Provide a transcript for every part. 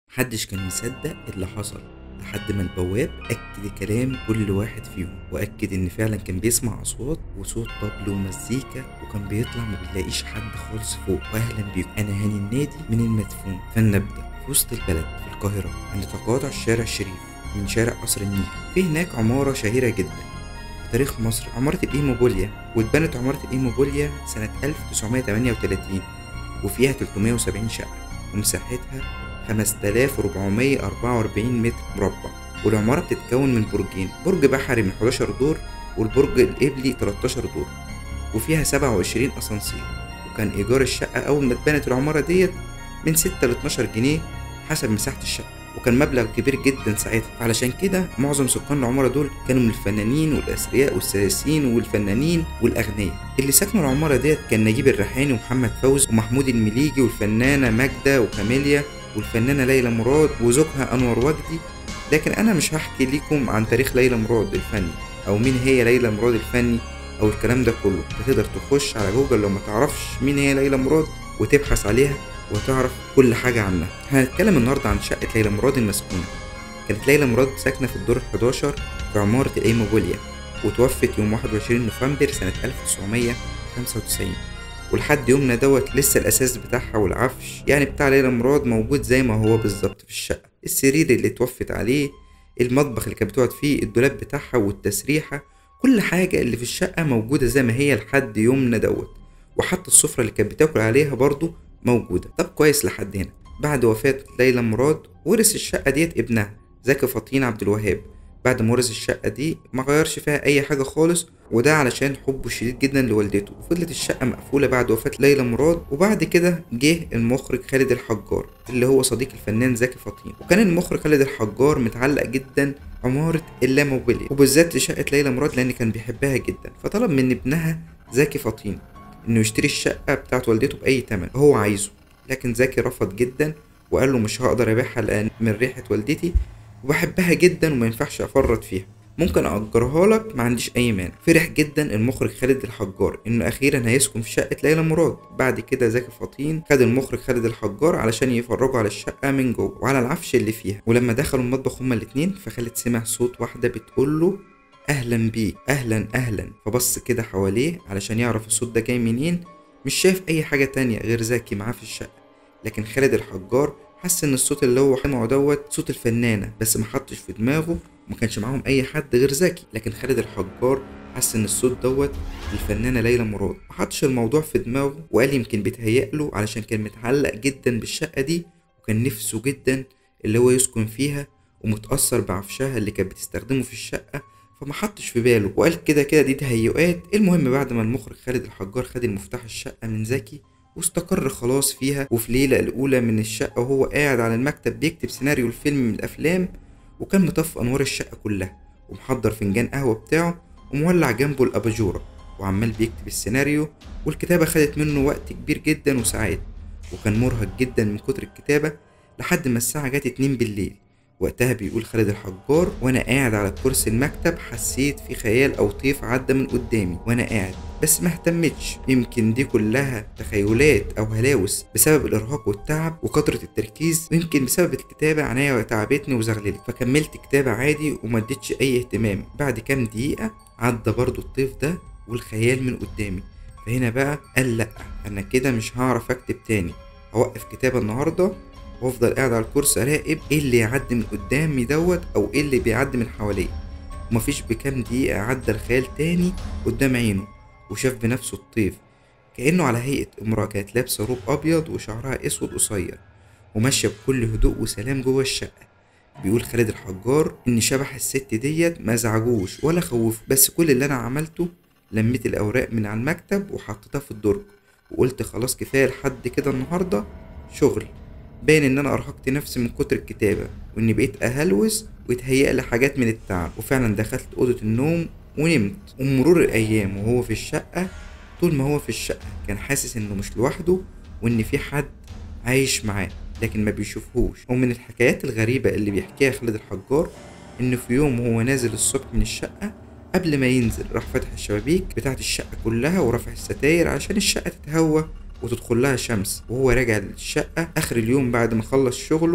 محدش كان مصدق اللي حصل لحد ما البواب أكد كلام كل واحد فيهم وأكد إن فعلا كان بيسمع أصوات وصوت طبل ومزيكا وكان بيطلع ما بيلاقيش حد خالص فوق وأهلا بيكم أنا هاني النادي من المدفون فلنبدأ في وسط البلد في القاهرة عند تقاطع الشارع الشريف من شارع قصر النيل في هناك عمارة شهيرة جدا في تاريخ مصر عمارة الإيموبوليا واتبنت عمارة الإيموبوليا سنة 1938 وفيها 370 شقة ومساحتها 5444 متر مربع والعمارة بتتكون من برجين برج بحري من 11 دور والبرج القبلي 13 دور وفيها 27 أسانسير وكان إيجار الشقة أول ما اتبنت العمارة ديت من 6 ل 12 جنيه حسب مساحة الشقة وكان مبلغ كبير جدا ساعتها علشان كده معظم سكان العمارة دول كانوا من الفنانين والأثرياء والسياسيين والفنانين والأغنياء اللي سكنوا العمارة ديت كان نجيب الريحاني ومحمد فوزي ومحمود المليجي والفنانة ماجدة وكاميليا والفنانة ليلى مراد وزوجها أنور وجدي لكن أنا مش هحكي لكم عن تاريخ ليلى مراد الفني أو مين هي ليلى مراد الفني أو الكلام ده كله أنت تقدر تخش على جوجل لو ما تعرفش مين هي ليلى مراد وتبحث عليها وتعرف كل حاجة عنها هنتكلم النهاردة عن شقة ليلى مراد المسكونة كانت ليلى مراد ساكنة في الدور الحداشر في عمارة الإيموبوليا وتوفت يوم 21 نوفمبر سنة 1995 ولحد يومنا دوت لسه الأساس بتاعها والعفش يعني بتاع ليلى مراد موجود زي ما هو بالظبط في الشقة السرير اللي اتوفت عليه المطبخ اللي كانت بتقعد فيه الدولاب بتاعها والتسريحة كل حاجة اللي في الشقة موجودة زي ما هي لحد يومنا دوت وحتى السفرة اللي كانت بتاكل عليها برضو موجودة طب كويس لحد هنا بعد وفاة ليلى مراد ورث الشقة ديت ابنها زكي فطين عبد الوهاب بعد ما ورث الشقة دي ما غيرش فيها أي حاجة خالص وده علشان حبه الشديد جدا لوالدته وفضلت الشقة مقفولة بعد وفاة ليلى مراد وبعد كده جه المخرج خالد الحجار اللي هو صديق الفنان زكي فطين وكان المخرج خالد الحجار متعلق جدا عمارة اللاموبيليا وبالذات لشقة ليلى مراد لأن كان بيحبها جدا فطلب من ابنها زكي فطين إنه يشتري الشقة بتاعت والدته بأي تمن هو عايزه لكن زكي رفض جدا وقال له مش هقدر أبيعها لأن من ريحة والدتي وبحبها جدا وما ينفعش افرط فيها ممكن اجرها لك ما عنديش اي مانع فرح جدا المخرج خالد الحجار انه اخيرا هيسكن في شقه ليلى مراد بعد كده زكي فطين خد المخرج خالد الحجار علشان يفرجوا على الشقه من جوه وعلى العفش اللي فيها ولما دخلوا المطبخ هما الاتنين فخالد سمع صوت واحده بتقول له اهلا بيك اهلا اهلا فبص كده حواليه علشان يعرف الصوت ده جاي منين مش شايف اي حاجه تانية غير زكي معاه في الشقه لكن خالد الحجار حس ان الصوت اللي هو سمعه دوت صوت الفنانه بس ما حطش في دماغه وما كانش معاهم اي حد غير زكي لكن خالد الحجار حس ان الصوت دوت الفنانه ليلى مراد ما حطش الموضوع في دماغه وقال يمكن بيتهيأ له علشان كان متعلق جدا بالشقه دي وكان نفسه جدا اللي هو يسكن فيها ومتأثر بعفشها اللي كانت بتستخدمه في الشقة فما حطش في باله وقال كده كده دي تهيؤات المهم بعد ما المخرج خالد الحجار خد المفتاح الشقة من زكي واستقر خلاص فيها وفي ليلة الأولى من الشقة وهو قاعد على المكتب بيكتب سيناريو الفيلم من الأفلام وكان مطفي أنوار الشقة كلها ومحضر فنجان قهوة بتاعه ومولع جنبه الأباجورة وعمال بيكتب السيناريو والكتابة خدت منه وقت كبير جدا وساعات وكان مرهق جدا من كتر الكتابة لحد ما الساعة جت اتنين بالليل وقتها بيقول خالد الحجار وانا قاعد على كرسي المكتب حسيت في خيال او طيف عدى من قدامي وانا قاعد بس ما اهتمتش يمكن دي كلها تخيلات او هلاوس بسبب الارهاق والتعب وكثرة التركيز ويمكن بسبب الكتابة عينيا تعبتني وزغللت فكملت كتابة عادي وما اديتش اي اهتمام بعد كام دقيقة عدى برضو الطيف ده والخيال من قدامي فهنا بقى قال لا انا كده مش هعرف اكتب تاني هوقف كتابة النهاردة وافضل قاعد على الكرسي اراقب ايه اللي يعدي من قدامي دوت او ايه اللي بيعدي من حواليه ومفيش بكام دقيقة عدى الخيال تاني قدام عينه وشاف بنفسه الطيف كأنه على هيئة امرأة كانت لابسة روب أبيض وشعرها أسود قصير وماشية بكل هدوء وسلام جوه الشقة بيقول خالد الحجار إن شبح الست ديت ما زعجوش ولا خوفه بس كل اللي أنا عملته لميت الأوراق من على المكتب وحطيتها في الدرج وقلت خلاص كفاية لحد كده النهاردة شغل باين ان انا ارهقت نفسي من كتر الكتابة واني بقيت اهلوس ويتهيأ لي حاجات من التعب وفعلا دخلت اوضة النوم ونمت ومرور الايام وهو في الشقة طول ما هو في الشقة كان حاسس انه مش لوحده وان في حد عايش معاه لكن ما بيشوفهوش ومن الحكايات الغريبة اللي بيحكيها خالد الحجار ان في يوم وهو نازل الصبح من الشقة قبل ما ينزل راح فتح الشبابيك بتاعت الشقة كلها ورفع الستاير عشان الشقة تتهوى وتدخل لها شمس وهو راجع للشقة آخر اليوم بعد ما خلص شغله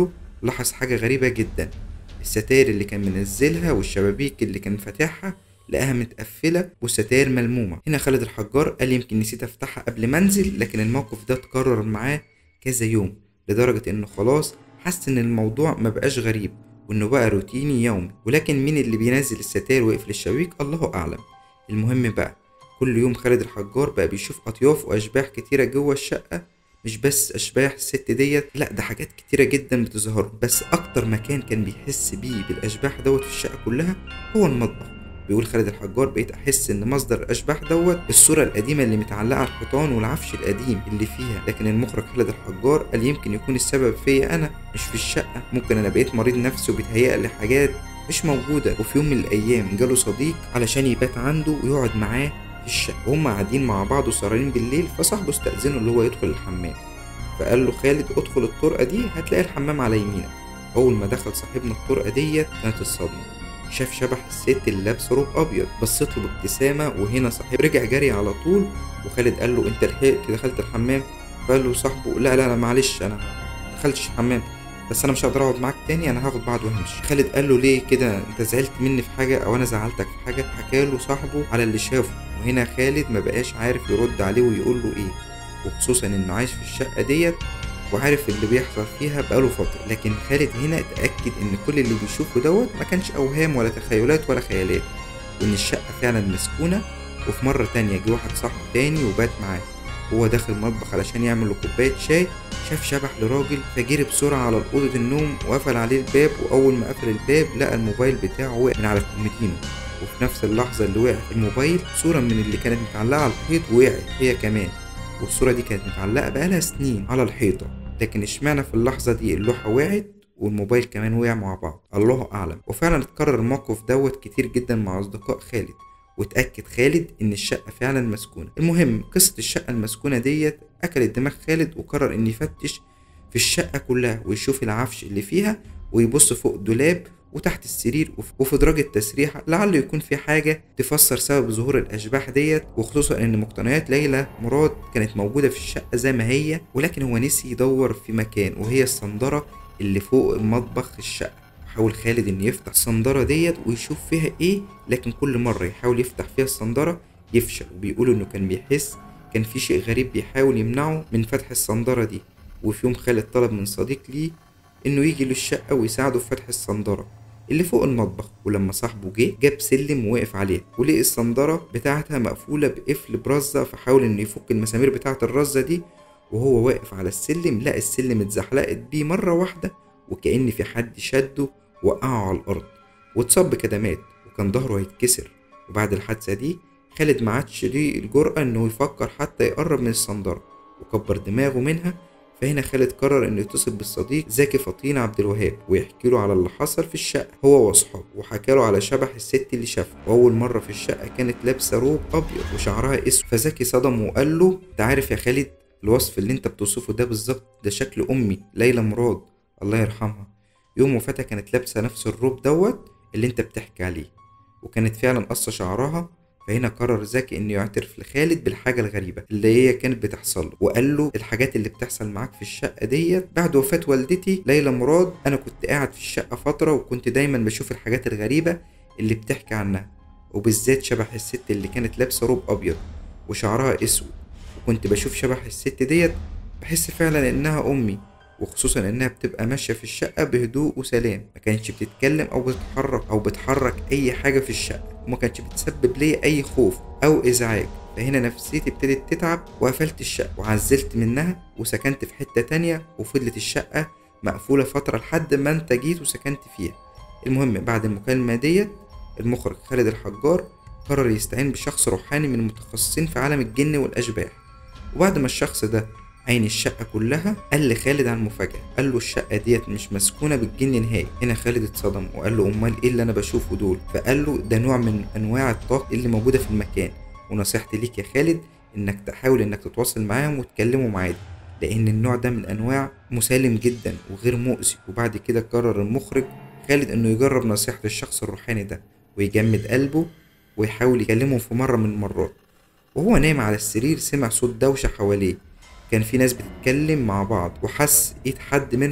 لاحظ حاجة غريبة جدا الستاير اللي كان منزلها والشبابيك اللي كان فاتحها لقاها متقفلة والستاير ملمومة هنا خالد الحجار قال يمكن نسيت افتحها قبل ما انزل لكن الموقف ده اتكرر معاه كذا يوم لدرجة انه خلاص حس ان الموضوع مبقاش غريب وانه بقى روتيني يومي ولكن مين اللي بينزل الستاير ويقفل الشبابيك الله اعلم المهم بقى كل يوم خالد الحجار بقى بيشوف اطياف واشباح كتيرة جوه الشقة مش بس اشباح الست ديت لا ده حاجات كتيرة جدا بتظهر بس اكتر مكان كان بيحس بيه بالاشباح دوت في الشقة كلها هو المطبخ بيقول خالد الحجار بقيت احس ان مصدر الاشباح دوت الصوره القديمه اللي متعلقه على الحيطان والعفش القديم اللي فيها لكن المخرج خالد الحجار قال يمكن يكون السبب فيا انا مش في الشقه ممكن انا بقيت مريض نفسي وبيتهيأ لي حاجات مش موجوده وفي يوم من الايام جاله صديق علشان يبات عنده ويقعد معاه في الشقه وهم قاعدين مع بعض وسهرانين بالليل فصاحبه استأذنه اللي هو يدخل الحمام فقال له خالد ادخل الطرقه دي هتلاقي الحمام على يمينك اول ما دخل صاحبنا الطرقه ديت كانت الصدمه شاف شبح الست اللي لابسه روب ابيض بصيت له بابتسامه وهنا صاحب رجع جري على طول وخالد قال له انت لحقت دخلت الحمام فقال له صاحبه لا لا لا معلش انا ما دخلتش الحمام بس انا مش هقدر اقعد معاك تاني انا هاخد بعض وهمشي خالد قال له ليه كده انت زعلت مني في حاجه او انا زعلتك في حاجه حكى له صاحبه على اللي شافه وهنا خالد ما بقاش عارف يرد عليه ويقول له ايه وخصوصا انه عايش في الشقه ديت وعارف اللي بيحصل فيها بقاله فترة لكن خالد هنا اتأكد إن كل اللي بيشوفه دوت ما كانش أوهام ولا تخيلات ولا خيالات وإن الشقة فعلا مسكونة وفي مرة تانية جه واحد صاحبه تاني وبات معاه وهو داخل المطبخ علشان يعمل له كوباية شاي شاف شبح لراجل فجري بسرعة على أوضة النوم وقفل عليه الباب وأول ما قفل الباب لقى الموبايل بتاعه وقع من على الكوميدينو وفي نفس اللحظة اللي وقع الموبايل صورة من اللي كانت متعلقة على الحيط وقعت هي كمان والصورة دي كانت متعلقة بقالها سنين على الحيطة لكن اشمعنى في اللحظة دي اللوحة وقعت والموبايل كمان وقع مع بعض الله أعلم وفعلا اتكرر الموقف دوت كتير جدا مع أصدقاء خالد واتأكد خالد إن الشقة فعلا مسكونة المهم قصة الشقة المسكونة ديت أكلت دماغ خالد وقرر إن يفتش في الشقة كلها ويشوف العفش اللي فيها ويبص فوق الدولاب وتحت السرير وفي دراج التسريحة لعله يكون في حاجة تفسر سبب ظهور الأشباح ديت وخصوصا إن مقتنيات ليلى مراد كانت موجودة في الشقة زي ما هي ولكن هو نسي يدور في مكان وهي الصندرة اللي فوق المطبخ الشقة حاول خالد إنه يفتح الصندرة ديت ويشوف فيها إيه لكن كل مرة يحاول يفتح فيها الصندرة يفشل وبيقولوا إنه كان بيحس كان في شيء غريب بيحاول يمنعه من فتح الصندرة دي وفي يوم خالد طلب من صديق ليه إنه يجي للشقة ويساعده في فتح الصندرة اللي فوق المطبخ ولما صاحبه جه جاب سلم ووقف عليه ولقي الصندرة بتاعتها مقفولة بقفل برزة فحاول انه يفك المسامير بتاعة الرزة دي وهو واقف على السلم لقى السلم اتزحلقت بيه مرة واحدة وكأن في حد شده وقعه على الأرض واتصاب بكدمات وكان ظهره هيتكسر وبعد الحادثة دي خالد ما عادش ليه الجرأة انه يفكر حتى يقرب من الصندرة وكبر دماغه منها فهنا خالد قرر انه يتصل بالصديق زكي فطين عبد الوهاب ويحكي له على اللي حصل في الشقه هو واصحابه وحكى له على شبح الست اللي شافها واول مره في الشقه كانت لابسه روب ابيض وشعرها اسود فزكي صدمه وقال له انت عارف يا خالد الوصف اللي انت بتوصفه ده بالظبط ده شكل امي ليلى مراد الله يرحمها يوم وفاتها كانت لابسه نفس الروب دوت اللي انت بتحكي عليه وكانت فعلا قصه شعرها فهنا قرر زكي انه يعترف لخالد بالحاجه الغريبه اللي هي كانت بتحصل له وقال له الحاجات اللي بتحصل معاك في الشقه ديت بعد وفاه والدتي ليلى مراد انا كنت قاعد في الشقه فتره وكنت دايما بشوف الحاجات الغريبه اللي بتحكي عنها وبالذات شبح الست اللي كانت لابسه روب ابيض وشعرها اسود وكنت بشوف شبح الست ديت بحس فعلا انها امي وخصوصا انها بتبقى ماشيه في الشقه بهدوء وسلام ما كانتش بتتكلم او بتتحرك او بتحرك اي حاجه في الشقه وما كانتش بتسبب لي اي خوف او ازعاج فهنا نفسيتي ابتدت تتعب وقفلت الشقه وعزلت منها وسكنت في حته تانية وفضلت الشقه مقفوله فتره لحد ما انت جيت وسكنت فيها المهم بعد المكالمه ديت المخرج خالد الحجار قرر يستعين بشخص روحاني من المتخصصين في عالم الجن والاشباح وبعد ما الشخص ده عين الشقة كلها قال لخالد عن مفاجأة قال له الشقة ديت مش مسكونة بالجن نهائي هنا خالد اتصدم وقال له أمال إيه اللي أنا بشوفه دول فقال له ده نوع من أنواع الطاقة اللي موجودة في المكان ونصيحتي ليك يا خالد إنك تحاول إنك تتواصل معاهم وتكلمهم عادي لأن النوع ده من أنواع مسالم جدا وغير مؤذي وبعد كده قرر المخرج خالد إنه يجرب نصيحة الشخص الروحاني ده ويجمد قلبه ويحاول يكلمهم في مرة من المرات وهو نايم على السرير سمع صوت دوشة حواليه كان في ناس بتتكلم مع بعض وحس ايد حد منهم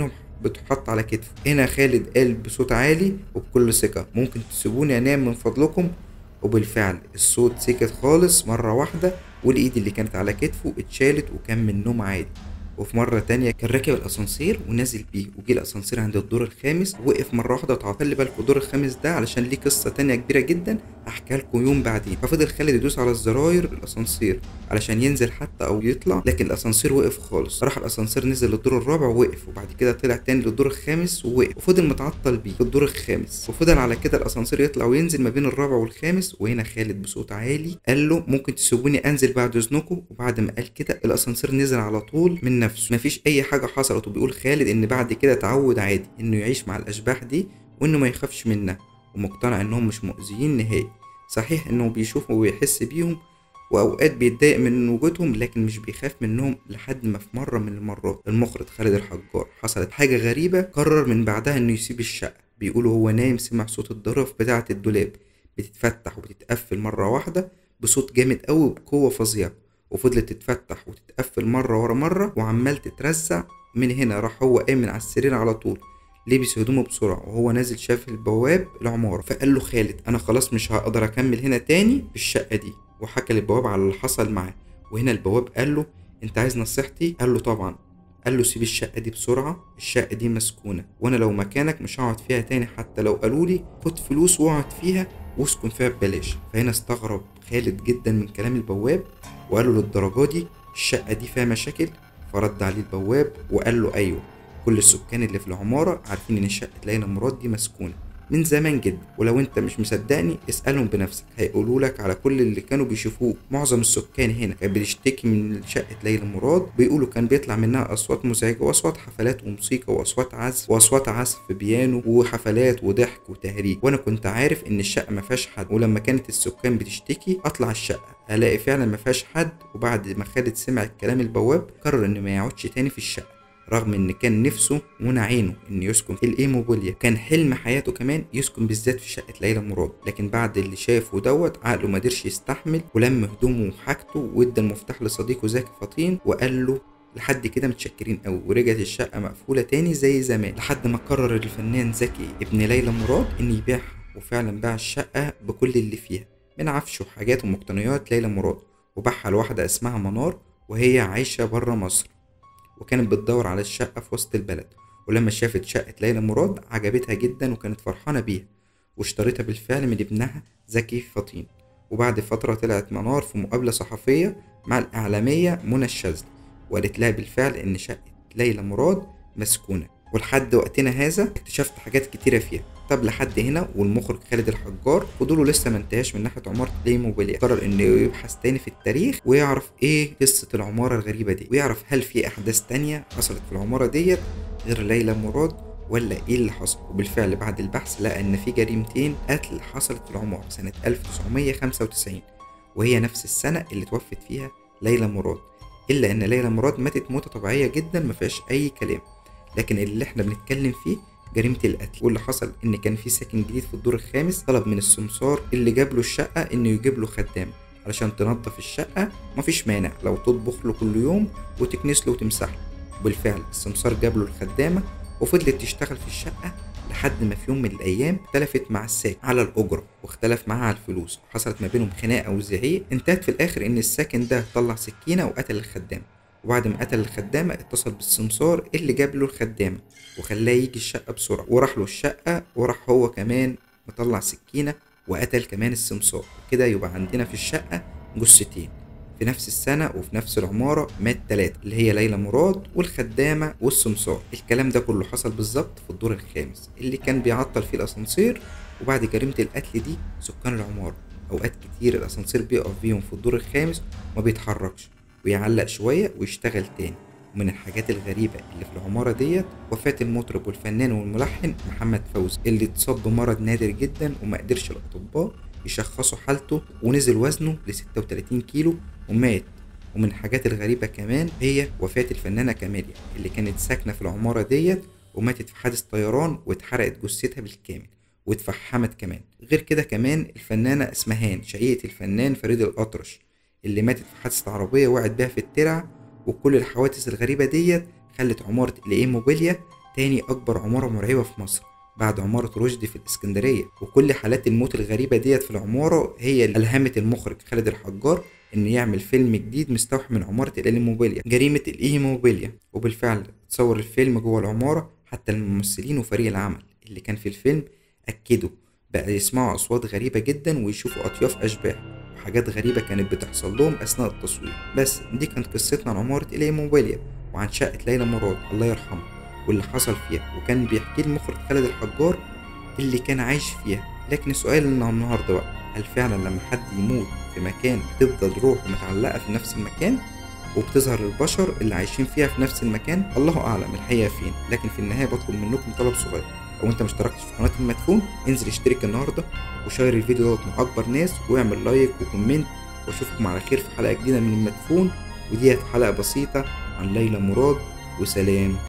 بتحط على كتفه هنا خالد قال بصوت عالي وبكل ثقة ممكن تسيبوني انام من فضلكم وبالفعل الصوت سكت خالص مرة واحدة والإيد اللي كانت على كتفه اتشالت وكان من النوم عادي وفي مرة تانية كان راكب الأسانسير ونازل بيه وجي الأسانسير عند الدور الخامس وقف مرة واحدة وتعطل خلي بالكوا الدور الخامس ده علشان ليه قصة تانية كبيرة جدا هحكيها لكم يوم بعدين ففضل خالد يدوس على الزراير الأسانسير علشان ينزل حتى أو يطلع لكن الأسانسير وقف خالص راح الأسانسير نزل للدور الرابع ووقف وبعد كده طلع تاني للدور الخامس ووقف وفضل متعطل بيه في الدور الخامس وفضل على كده الأسانسير يطلع وينزل ما بين الرابع والخامس وهنا خالد بصوت عالي قال له ممكن تسيبوني أنزل بعد إذنكم وبعد ما قال كده الأسانسير نزل على طول من نفسه مفيش أي حاجة حصلت وبيقول خالد إن بعد كده اتعود عادي إنه يعيش مع الأشباح دي وإنه ما يخافش منها ومقتنع إنهم مش مؤذيين نهائي صحيح إنه بيشوف وبيحس بيهم وأوقات بيتضايق من وجودهم لكن مش بيخاف منهم لحد ما في مرة من المرات المخرج خالد الحجار حصلت حاجة غريبة قرر من بعدها إنه يسيب الشقة بيقولوا هو نايم سمع صوت الضرف بتاعة الدولاب بتتفتح وبتتقفل مرة واحدة بصوت جامد قوي وبقوة فظيعة وفضلت تتفتح وتتقفل مرة ورا مرة وعمال تترزع من هنا راح هو قايم من على السرير على طول لبس هدومه بسرعة وهو نازل شاف البواب العمارة فقال له خالد أنا خلاص مش هقدر أكمل هنا تاني في الشقة دي وحكى للبواب على اللي حصل معاه وهنا البواب قال له أنت عايز نصيحتي؟ قال له طبعا قال له سيب الشقة دي بسرعة الشقة دي مسكونة وأنا لو مكانك مش هقعد فيها تاني حتى لو قالوا لي خد فلوس واقعد فيها واسكن فيها ببلاش فهنا استغرب خالد جدا من كلام البواب وقال له للدرجة دي الشقة دي فيها مشاكل فرد عليه البواب وقال له أيوه كل السكان اللي في العمارة عارفين إن شقة ليلى مراد دي مسكونة من زمان جدا ولو انت مش مصدقني اسألهم بنفسك هيقولوا لك على كل اللي كانوا بيشوفوه معظم السكان هنا كانت بتشتكي من شقة ليلى مراد بيقولوا كان بيطلع منها أصوات مزعجة وأصوات حفلات وموسيقى وأصوات عزف وأصوات عزف بيانو وحفلات وضحك وتهريج وأنا كنت عارف إن الشقة ما فيهاش حد ولما كانت السكان بتشتكي أطلع الشقة الاقي فعلا ما فيهاش حد وبعد ما خالد سمع الكلام البواب قرر انه ما يقعدش تاني في الشقه رغم ان كان نفسه منى عينه انه يسكن في الايموبيليا كان حلم حياته كمان يسكن بالذات في شقه ليلى مراد لكن بعد اللي شافه دوت عقله ما قدرش يستحمل ولم هدومه وحاجته وادى المفتاح لصديقه زكي فطين وقال له لحد كده متشكرين قوي ورجعت الشقه مقفوله تاني زي زمان لحد ما قرر الفنان زكي ابن ليلى مراد ان يبيعها وفعلا باع الشقه بكل اللي فيها من عفش وحاجات ومقتنيات ليلى مراد وباعها لواحدة اسمها منار وهي عايشة برا مصر وكانت بتدور على الشقة في وسط البلد ولما شافت شقة ليلى مراد عجبتها جدا وكانت فرحانة بيها واشتريتها بالفعل من ابنها زكي فطين وبعد فترة طلعت منار في مقابلة صحفية مع الإعلامية منى الشاذلي وقالت لها بالفعل إن شقة ليلى مراد مسكونة ولحد وقتنا هذا اكتشفت حاجات كتيرة فيها طب لحد هنا والمخرج خالد الحجار فضوله لسه ما انتهاش من ناحيه عماره بلاي قرر انه يبحث تاني في التاريخ ويعرف ايه قصه العماره الغريبه دي ويعرف هل في احداث تانية حصلت في العماره ديت غير ليلى مراد ولا ايه اللي حصل وبالفعل بعد البحث لقى ان في جريمتين قتل حصلت في العماره سنه 1995 وهي نفس السنه اللي توفت فيها ليلى مراد الا ان ليلى مراد ماتت موته طبيعيه جدا ما فيهاش اي كلام لكن اللي احنا بنتكلم فيه جريمة القتل واللي حصل إن كان في ساكن جديد في الدور الخامس طلب من السمسار اللي جاب له الشقة إنه يجيب له خدام علشان تنظف الشقة مفيش مانع لو تطبخ له كل يوم وتكنس له وتمسح له وبالفعل السمسار جاب له الخدامة وفضلت تشتغل في الشقة لحد ما في يوم من الأيام اختلفت مع الساكن على الأجرة واختلف معاها على الفلوس وحصلت ما بينهم خناقة وزعيق انتهت في الآخر إن الساكن ده طلع سكينة وقتل الخدامة وبعد ما قتل الخدامة اتصل بالسمسار اللي جاب له الخدامة وخلاه يجي الشقة بسرعة وراح له الشقة وراح هو كمان مطلع سكينة وقتل كمان السمسار كده يبقى عندنا في الشقة جثتين في نفس السنة وفي نفس العمارة مات تلاتة اللي هي ليلى مراد والخدامة والسمسار الكلام ده كله حصل بالظبط في الدور الخامس اللي كان بيعطل فيه الأسانسير وبعد جريمة القتل دي سكان العمارة أوقات كتير الأسانسير بيقف بيهم في الدور الخامس وما بيتحركش ويعلق شوية ويشتغل تاني ومن الحاجات الغريبة اللي في العمارة ديت وفاة المطرب والفنان والملحن محمد فوزي اللي اتصاب بمرض نادر جدا وما قدرش الأطباء يشخصوا حالته ونزل وزنه ل 36 كيلو ومات ومن الحاجات الغريبة كمان هي وفاة الفنانة كاميليا اللي كانت ساكنة في العمارة ديت وماتت في حادث طيران واتحرقت جثتها بالكامل واتفحمت كمان غير كده كمان الفنانة اسمهان شقيقة الفنان فريد الأطرش اللي ماتت في حادثة عربية وقعت بيها في الترع وكل الحوادث الغريبة ديت خلت عمارة الإيه موبيليا تاني أكبر عمارة مرعبة في مصر بعد عمارة رشدي في الإسكندرية وكل حالات الموت الغريبة ديت في العمارة هي اللي ألهمت المخرج خالد الحجار إنه يعمل فيلم جديد مستوحى من عمارة الإيموبيليا جريمة الإيموبيليا وبالفعل اتصور الفيلم جوه العمارة حتى الممثلين وفريق العمل اللي كان في الفيلم أكدوا بقى يسمعوا أصوات غريبة جدا ويشوفوا أطياف أشباح وحاجات غريبة كانت بتحصل لهم أثناء التصوير بس دي كانت قصتنا عن عمارة الإيموبيليا وعن شقة ليلى مراد الله يرحمها واللي حصل فيها وكان بيحكي المخرج خالد الحجار اللي كان عايش فيها لكن السؤال لنا النهارده بقى هل فعلا لما حد يموت في مكان بتفضل روحه متعلقة في نفس المكان وبتظهر البشر اللي عايشين فيها في نفس المكان الله اعلم الحقيقه فين لكن في النهايه بطلب منكم طلب صغير لو انت مشتركتش في قناه المدفون انزل اشترك النهارده وشير الفيديو دوت مع اكبر ناس واعمل لايك وكومنت واشوفكم على خير في حلقه جديده من المدفون وديت حلقه بسيطه عن ليلى مراد وسلام